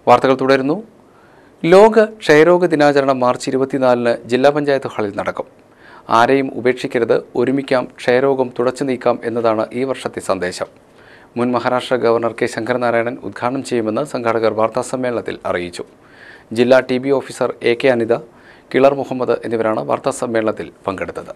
വാർത്തകൾ തുടരുന്നു ലോക ക്ഷയരോഗ ദിനാചരണം മാർച്ച് ഇരുപത്തിനാലിന് ജില്ലാ പഞ്ചായത്ത് ഹാളിൽ നടക്കും ആരെയും ഉപേക്ഷിക്കരുത് ഒരുമിക്കാം ക്ഷയരോഗം തുടച്ചു നീക്കാം എന്നതാണ് ഈ വർഷത്തെ സന്ദേശം മുൻ മഹാരാഷ്ട്ര ഗവർണർ കെ ശങ്കരനാരായണൻ ഉദ്ഘാടനം ചെയ്യുമെന്ന് സംഘാടകർ വാർത്താസമ്മേളനത്തിൽ അറിയിച്ചു ജില്ലാ T B officer A K Anitha കിളർ മുഹമ്മദ് എന്നിവരാണ് വാർത്താസമ്മേളനത്തിൽ പങ്കെടുത്തത്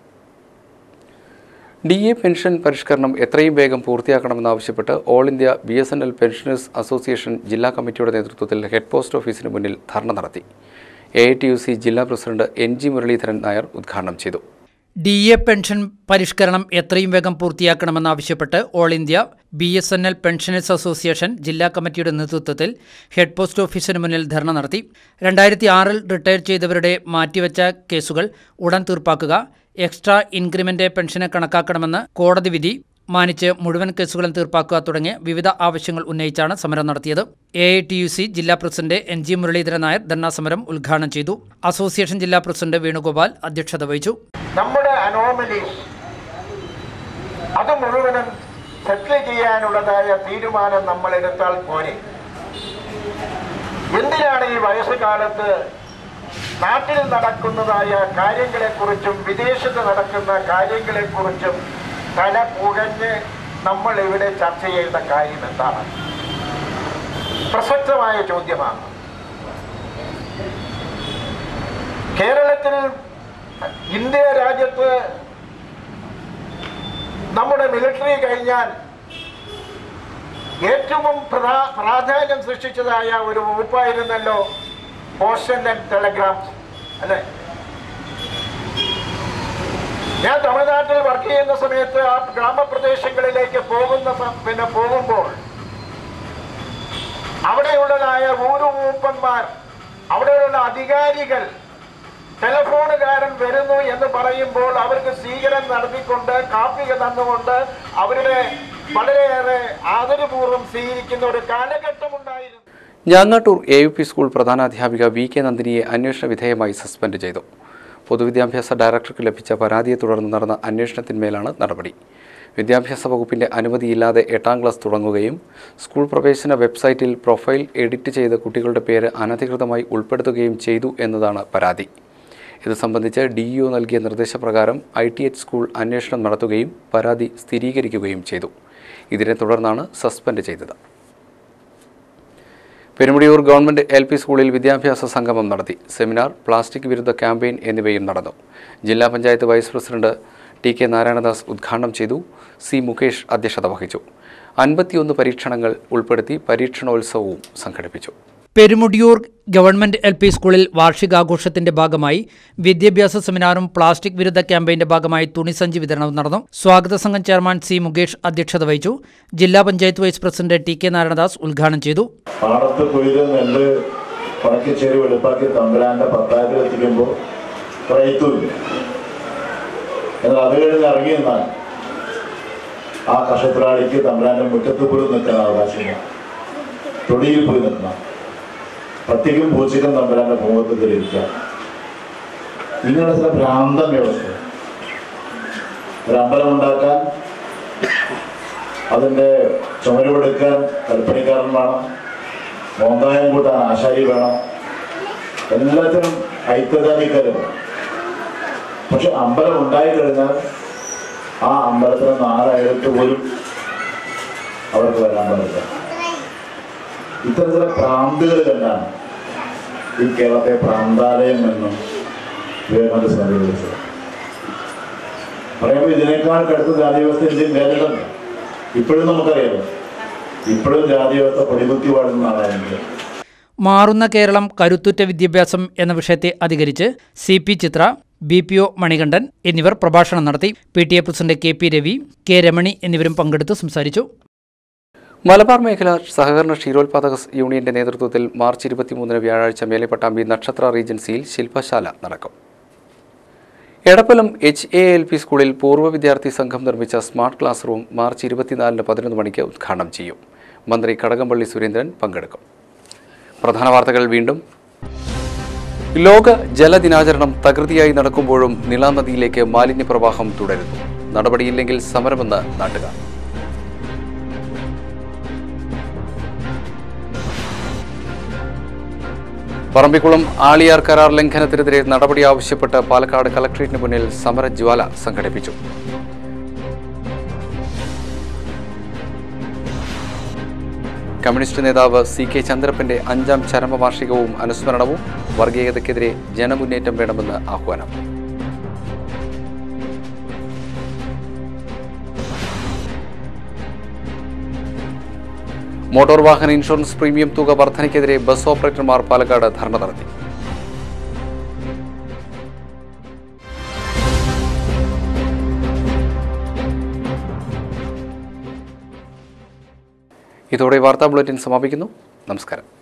ഡി എ പെൻഷൻ പരിഷ്കരണം എത്രയും വേഗം പൂർത്തിയാക്കണമെന്നാവശ്യപ്പെട്ട് all India B S N L pensioners association ജില്ലാ കമ്മിറ്റിയുടെ നേതൃത്വത്തിൽ ഹെഡ് പോസ്റ്റ് ഓഫീസിന് മുന്നിൽ ധർണ നടത്തി A I T U C ജില്ലാ president N G Muraleedharan Nair ഉദ്ഘാടനം ചെയ്തു ഡി എ പെൻഷൻ പരിഷ്കരണം എത്രയും വേഗം പൂർത്തിയാക്കണമെന്നാവശ്യപ്പെട്ട് all India B S N L pensioners association ജില്ലാ കമ്മിറ്റിയുടെ നേതൃത്വത്തിൽ ഹെഡ് പോസ്റ്റ് ഓഫീസിന് മുന്നിൽ ധർണ നടത്തി രണ്ടായിരത്തി ആറിൽ റിട്ടയർ ചെയ്തവരുടെ മാറ്റിവെച്ച കേസുകൾ ഉടൻ തീർപ്പാക്കുക എക്സ്ട്രാ ഇൻക്രിമെന്റ് പെൻഷന് കണക്കാക്കണമെന്ന് കോടതി വിധി മാനിച്ച് മുഴുവൻ കേസുകളും തീർപ്പാക്കുക തുടങ്ങിയ വിവിധ ആവശ്യങ്ങൾ ഉന്നയിച്ചാണ് സമരം നടത്തിയത് A I T U C ജില്ലാ president N G Muraleedharan Nair ധർണാ സമരം ഉദ്ഘാടനം ചെയ്തു അസോസിയേഷൻ ജില്ലാ പ്രസിഡന്റ് വേണുഗോപാൽ അധ്യക്ഷത വഹിച്ചു നമ്മുടെ അനോമലീസ് അത് മുഴുവനും സെറ്റിൽ ചെയ്യാനുള്ളതായ തീരുമാനം നമ്മൾ എടുത്താൽ പോരെ എന്തിനാണ് ഈ വയസ്സുകാലത്ത് നാട്ടിൽ നടക്കുന്നതായ കാര്യങ്ങളെക്കുറിച്ചും വിദേശത്ത് നടക്കുന്ന കാര്യങ്ങളെക്കുറിച്ചും തല പുകഞ്ഞ് നമ്മൾ ഇവിടെ ചർച്ച ചെയ്യുന്ന കാര്യം എന്താണ് പ്രസക്തമായ ചോദ്യമാണ് കേരളത്തിൽ ഇന്ത്യ രാജ്യത്ത് നമ്മുടെ മിലിറ്ററി കഴിഞ്ഞാൽ ഏറ്റവും പ്രധാ- പ്രാധാന്യം സൃഷ്ടിച്ചതായ ഒരു വകുപ്പായിരുന്നല്ലോ പോസ്റ്റൽ ആൻഡ് ടെലഗ്രാംസ് അല്ലെ ഞാൻ തമിഴ്നാട്ടിൽ വർക്ക് ചെയ്യുന്ന സമയത്ത് ആ ഗ്രാമപ്രദേശങ്ങളിലേക്ക് പോകുന്ന സ- പിന്നെ പോകുമ്പോൾ അവിടെയുള്ളതായ ഊരുമൂപ്പന്മാർ അവിടെയുള്ള അധികാരികൾ ടെലഫോണുകാരൻ വരുന്നു എന്ന് പറയുമ്പോൾ അവർക്ക് സ്വീകരണം നടത്തിക്കൊണ്ട് കാപ്പി തന്നുകൊണ്ട് അവരുടെ വളരെയേറെ ആദരപൂർവ്വം സ്വീകരിക്കുന്ന ഒരു കാലഘട്ടമുണ്ടായിരുന്നു Njangattoor A U P school പ്രധാനാധ്യാപിക വി കെ നന്ദിനിയെ അന്വേഷണ വിധേയമായി സസ്പെൻഡ് ചെയ്തു പൊതുവിദ്യാഭ്യാസ ഡയറക്ടർക്ക് ലഭിച്ച പരാതിയെ തുടർന്ന് നടന്ന അന്വേഷണത്തിന്മേലാണ് നടപടി വിദ്യാഭ്യാസ വകുപ്പിന്റെ അനുമതിയില്ലാതെ എട്ടാം ക്ലാസ് തുടങ്ങുകയും സ്കൂൾ പ്രവേശന വെബ്സൈറ്റിൽ പ്രൊഫൈൽ എഡിറ്റ് ചെയ്ത് കുട്ടികളുടെ പേര് അനധികൃതമായി ഉൾപ്പെടുത്തുകയും ചെയ്തു എന്നതാണ് പരാതി ഇത് സംബന്ധിച്ച് ഡി ഇഒ നൽകിയ നിർദ്ദേശപ്രകാരം ഐ ടി എച്ച് സ്കൂൾ അന്വേഷണം നടത്തുകയും പരാതി സ്ഥിരീകരിക്കുകയും ചെയ്തു ഇതിനെ തുടർന്നാണ് സസ്പെൻഡ് ചെയ്തത് പെരുമുടിയൂർ ഗവൺമെന്റ് എൽ പി സ്കൂളിൽ വിദ്യാഭ്യാസ സംഗമം നടത്തി സെമിനാർ പ്ലാസ്റ്റിക് വിരുദ്ധ ക്യാമ്പയിൻ എന്നിവയും നടന്നു ജില്ലാ panchayat vice president T K Narayanadas ഉദ്ഘാടനം ചെയ്തു സി മുകേഷ് അധ്യക്ഷത വഹിച്ചു അൻപത്തിയൊന്ന് പരീക്ഷണങ്ങൾ ഉൾപ്പെടുത്തി പരീക്ഷണോത്സവവും സംഘടിപ്പിച്ചു പെരുമുടിയൂർ ഗവൺമെന്റ് എൽ പി സ്കൂളിൽ വാർഷികാഘോഷത്തിന്റെ ഭാഗമായി വിദ്യാഭ്യാസ സെമിനാറും പ്ലാസ്റ്റിക് വിരുദ്ധ ക്യാമ്പയിന്റെ ഭാഗമായി തുണിസഞ്ചി വിതരണവും നടന്നു സ്വാഗത സംഘം ചെയർമാൻ സി മുകേഷ് അധ്യക്ഷത വഹിച്ചു ജില്ലാ panchayat vice president T K Narayanadas ഉദ്ഘാടനം ചെയ്തു പാടത്ത് കൊയ്ത് നെല്ല് ഉണക്കിച്ചേരി വെളുപ്പാക്കി തമ്പുരാന്റെ പത്തായത്തിൽ എത്തിക്കുമ്പോൾ റൈത്തുമില്ല എന്നാൽ അത് കഴിഞ്ഞ് ഇറങ്ങി നിന്നാൽ ആ കർഷത്തൊഴിലാളിക്ക് തമ്പുരാന്റെ മുറ്റത്ത് പോലും നിൽക്കാൻ അവകാശമില്ല തൊടിയിൽ പോയി നിൽക്കണം പത്തിക്കും പൂച്ചയ്ക്കും തമ്പുരാന്റെ ഭൂമത്തിൽ കയറിയിരിക്കുക ഇങ്ങനെയുള്ള ചില ഭ്രാന്തം വ്യവസ്ഥ ഒരു അമ്പലം ഉണ്ടാക്കാൻ അതിന്റെ ചുമരുപെടുക്കാൻ കൽപ്പണിക്കാരൻ വേണം മോന്തായം കൂട്ടാൻ ആശാരി വേണം എല്ലാത്തിനും ഐക്യദാനിക്കാർ വേണം പക്ഷെ അമ്പലം ഉണ്ടായി കഴിഞ്ഞാൽ ആ അമ്പലത്തിന് നാലായിരത്ത് പോലും അവർക്ക് വരാൻ പാടില്ല ഇത്തരത്തിലെ ഭ്രാന്തുകൾ കണ്ടാണ് ഈ കേരളത്തെ ഭ്രാന്താലയം എന്നും വിവേകാനന്ദ സ്വാമി വിളിച്ചത് പറയുമ്പോൾ ഇതിനേക്കാൾ കടുത്ത ജാതി വ്യവസ്ഥ ഇന്ത്യൻ കേരളമുണ്ട് ഇപ്പോഴും നമുക്കറിയാലോ ഇപ്പോഴും ജാതി വ്യവസ്ഥ പൊടികുത്തി പാടുന്ന ആളാണെങ്കിൽ മാറുന്ന കേരളം കരുത്തുറ്റ വിദ്യാഭ്യാസം എന്ന വിഷയത്തെ അധികരിച്ച് C P Chitra B P O Manikandan എന്നിവർ പ്രഭാഷണം നടത്തി P T A president K P Ravi K Ramani എന്നിവരും പങ്കെടുത്ത് സംസാരിച്ചു മലബാർ മേഖല സഹകരണ ക്ഷീരോത്പാദക യൂണിയന്റെ നേതൃത്വത്തിൽ മാർച്ച് ഇരുപത്തിമൂന്നിന് വ്യാഴാഴ്ച മേലെപ്പട്ടാമ്പി നക്ഷത്ര റീജൻസിയിൽ ശില്പശാല നടക്കും Edappalam H A L P സ്കൂളിൽ പൂർവ്വ വിദ്യാർത്ഥി സംഘം നിർമ്മിച്ച സ്മാർട്ട് ക്ലാസ് റൂം മാർച്ച് ഇരുപത്തിനാലിന് പതിനൊന്ന് മണിക്ക് ഉദ്ഘാടനം ചെയ്യും മന്ത്രി കടകംപള്ളി സുരേന്ദ്രൻ പങ്കെടുക്കും പ്രധാന വാർത്തകൾ വീണ്ടും ലോക ജലദിനാചരണം തകൃതിയായി നടക്കുമ്പോഴും നിളാനദിയിലേക്ക് മാലിന്യപ്രവാഹം തുടരുന്നു നടപടിയില്ലെങ്കിൽ സമരമെന്ന് നാട്ടുകാർ പറമ്പിക്കുളം ആളിയാർ കരാർ ലംഘനത്തിനെതിരെ നടപടി ആവശ്യപ്പെട്ട് പാലക്കാട് കളക്ട്രേറ്റിന് മുന്നിൽ സമരജ്വാല സംഘടിപ്പിച്ചു കമ്മ്യൂണിസ്റ്റ് നേതാവ് സി കെ ചന്ദ്രപ്പന്റെ അഞ്ചാം ചരമവാർഷികവും അനുസ്മരണവും വർഗീയതയ്ക്കെതിരെ ജനമുന്നേറ്റം വേണമെന്ന് ആഹ്വാനം മോട്ടോർ വാഹന ഇൻഷുറൻസ് പ്രീമിയം തുക വർധനയ്ക്കെതിരെ ബസ് ഓപ്പറേറ്റർമാർ പാലക്കാട് ധർണ നടത്തി ഇതോടെ വാർത്താ ബുള്ളറ്റിൻ സമാപിക്കുന്നു നമസ്കാരം